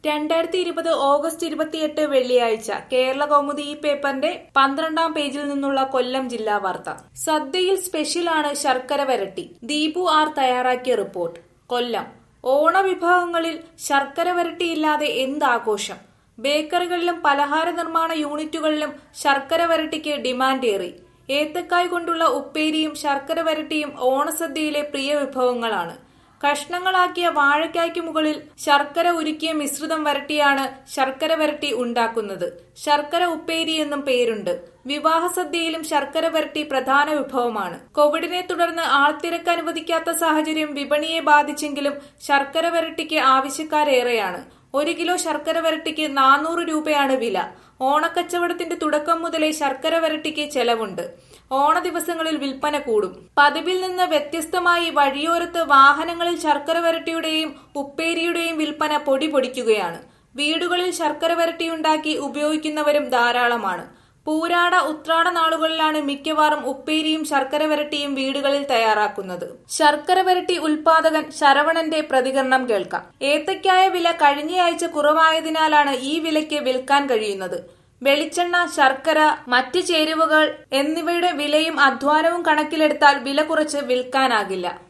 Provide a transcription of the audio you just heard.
രണ്ടായിരത്തി ഇരുപത് ഓഗസ്റ്റ് ഇരുപത്തിയെട്ട് വെള്ളിയാഴ്ച കേരള കൗമുദി ഈ പേപ്പറിന്റെ പന്ത്രണ്ടാം പേജിൽ നിന്നുള്ള കൊല്ലം ജില്ലാ വാർത്ത സദ്യയിൽ സ്പെഷ്യലാണ് ശർക്കര വരട്ടി ദീപു ആർ തയ്യാറാക്കിയ റിപ്പോർട്ട് കൊല്ലം ഓണവിഭവങ്ങളിൽ ശർക്കര വരട്ടിയില്ലാതെ എന്താഘോഷം ബേക്കറികളിലും പലഹാര നിർമ്മാണ യൂണിറ്റുകളിലും ശർക്കര വരട്ടിക്ക് ഡിമാൻഡേറി ഏത്തക്കായ് കൊണ്ടുള്ള ഉപ്പേരിയും ശർക്കര വരട്ടിയും ഓണസദ്യയിലെ പ്രിയ വിഭവങ്ങളാണ് കഷ്ണങ്ങളാക്കിയ വാഴയ്ക്കായ്ക്ക് മുകളിൽ ശർക്കര ഉരുക്കിയ മിശ്രിതം വരട്ടിയാണ് ശർക്കര വരട്ടി ഉണ്ടാക്കുന്നത് ശർക്കര ഉപ്പേരി എന്നും പേരുണ്ട് വിവാഹ സദ്യയിലും ശർക്കര വരട്ടി പ്രധാന വിഭവമാണ് കോവിഡിനെ തുടർന്ന് ആൾത്തിരക്ക് അനുവദിക്കാത്ത സാഹചര്യം വിപണിയെ ബാധിച്ചെങ്കിലും ശർക്കര വരട്ടിക്ക് ആവശ്യക്കാരേറെയാണ് ഒരു കിലോ ശർക്കര വരട്ടിക്ക് നാനൂറ് രൂപയാണ് വില ഓണക്കച്ചവടത്തിന്റെ തുടക്കം മുതലേ ശർക്കര വരട്ടിക്ക് ചെലവുണ്ട് ഓണ ദിവസങ്ങളിൽ വിൽപ്പന കൂടും പതിവിൽ നിന്ന് വ്യത്യസ്തമായി വഴിയോരത്ത് വാഹനങ്ങളിൽ ശർക്കര വരട്ടിയുടെയും ഉപ്പേരിയുടെയും വിൽപ്പന പൊടി പൊടിക്കുകയാണ് വീടുകളിൽ ശർക്കര വരട്ടിയുണ്ടാക്കി ഉപയോഗിക്കുന്നവരും ധാരാളമാണ് പൂരാട ഉത്രാട നാളുകളിലാണ് മിക്കവാറും ഉപ്പേരിയും ശർക്കര വരട്ടിയും വീടുകളിൽ തയ്യാറാക്കുന്നത് ശർക്കര വരട്ടി ഉൽപാദകൻ ശരവണന്റെ പ്രതികരണം കേൾക്കാം ഏത്തയ്ക്കായ വില കഴിഞ്ഞയാഴ്ച കുറവായതിനാലാണ് ഈ വിലയ്ക്ക് വിൽക്കാൻ കഴിയുന്നത് വെളിച്ചെണ്ണ ശർക്കര മറ്റ് ചേരുവകൾ എന്നിവയുടെ വിലയും അധ്വാനവും കണക്കിലെടുത്താൽ വില കുറച്ച് വിൽക്കാനാകില്ല